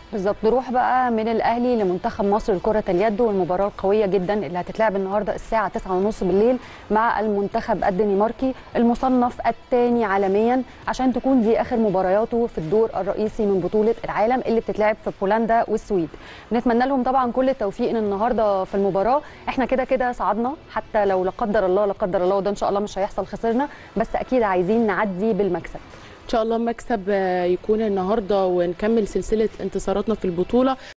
بالظبط نروح بقى من الاهلي لمنتخب مصر لكره اليد والمباراه القويه جدا اللي هتتلعب النهارده الساعه 9:30 بالليل مع المنتخب الدنماركي المصنف الثاني عالميا عشان تكون دي اخر مبارياته في الدور الرئيسي من بطوله العالم اللي بتتلعب في بولندا والسويد بنتمنى لهم طبعا كل التوفيق النهارده في المباراه احنا كده كده صعدنا حتى لو لا قدر الله لا قدر الله وده ان شاء الله مش هيحصل خسرنا بس اكيد عايزين نعدي بالمكسب ان شاء الله مكسب يكون النهارده ونكمل سلسله انتصاراتنا في البطوله